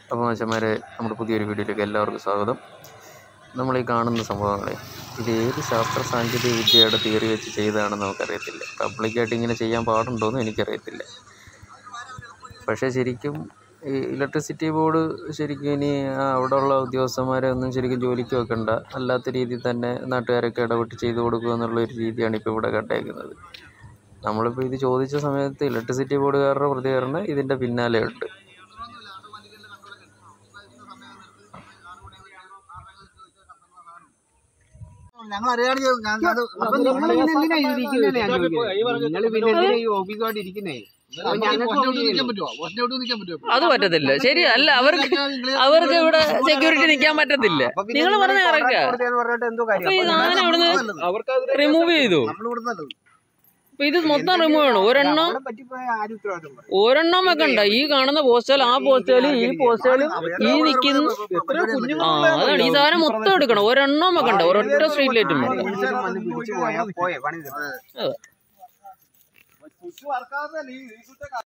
അപ്പോൾ മനുഷ്യന്മാരെ നമ്മുടെ പുതിയൊരു വീഡിയോയിലേക്ക് എല്ലാവർക്കും സ്വാഗതം നമ്മൾ ഈ കാണുന്ന സംഭവങ്ങളെ ഇത് ഏത് ശാസ്ത്ര സാങ്കേതിക വിദ്യയുടെ തിയറി വെച്ച് ചെയ്തതാണെന്ന് നമുക്കറിയത്തില്ല പബ്ലിക്കായിട്ട് ഇങ്ങനെ ചെയ്യാൻ പാടുണ്ടോയെന്ന് എനിക്കറിയത്തില്ല പക്ഷേ ശരിക്കും ഈ ഇലക്ട്രിസിറ്റി ബോർഡ് ശരിക്കും ഇനി ആ അവിടെയുള്ള ഉദ്യോഗസ്ഥന്മാരെ ഒന്നും ശരിക്കും ജോലിക്ക് വെക്കണ്ട അല്ലാത്ത രീതിയിൽ തന്നെ നാട്ടുകാരൊക്കെ ഇടപെട്ട് ചെയ്തു കൊടുക്കുക എന്നുള്ള ഒരു രീതിയാണ് ഇപ്പോൾ ഇവിടെ കണ്ടേക്കുന്നത് നമ്മളിപ്പോൾ ഇത് ചോദിച്ച സമയത്ത് ഇലക്ട്രിസിറ്റി ബോർഡുകാരുടെ പ്രതികരണം ഇതിൻ്റെ പിന്നാലെ ഉണ്ട് ഞങ്ങൾ അറിയാതെ ഞാൻ അത് അപ്പൊ നിങ്ങൾ പിന്നെ എന്തിനാ ഇത് ഇരിക്കുന്നത് ഞാൻ ചോദിക്കുന്നത് നിങ്ങൾ പിന്നെ എന്തിനാ ഈ ഓഫീസുമായിട്ട് ഇരിക്കുന്നേ അപ്പൊ ഞങ്ങൾക്ക് ഒറ്റ ഓടി നിൽക്കാൻ പറ്റുമോ ഒറ്റ നിൽക്കാൻ പറ്റുമോ അത് പറ്റത്തില്ല ശരി അല്ല അവർക്ക് അവർക്ക് ഇവിടെ സെക്യൂരിറ്റി നിൽക്കാൻ പറ്റത്തില്ല അപ്പൊ പിന്നെ നിങ്ങൾ പറഞ്ഞ നിങ്ങൾ കറക്റ്റാ contract കൊടുത്തതെന്ന് പറഞ്ഞിട്ട് എന്തോ കാര്യം അപ്പൊ ഈ അപ്പൊ സാധനം ഇവിടുന്ന് റിമൂവ് ചെയ്തു നമ്മൾ ഇവിടെ നല്ലത് അപ്പൊ ഇത് മൊത്തം റിമൂവ് ചെയ്യണം ഒരെണ്ണം നമ്മളെ പറ്റിപ്പോയ ആരും ഉത്തരവാദിത്വം പറയും ഒരെണ്ണം വെക്കണ്ട ഈ കാണുന്ന പോസ്റ്റൽ ആ പോസ്റ്റലും ഈ പോസ്റ്റലും ഈ നിൽക്കുന്ന ആ അതാണ് ഈ സാധനം മൊത്തം എടുക്കണം ഒരെണ്ണം വെക്കണ്ട ഒരൊറ്റ സ്ട്രീറ്റ് ലൈറ്റും വേണ്ട പോലീസുകാർ വന്ന് പിടിച്ചു പോയാൽ പോയെ പണി തീർന്നു. അതെ.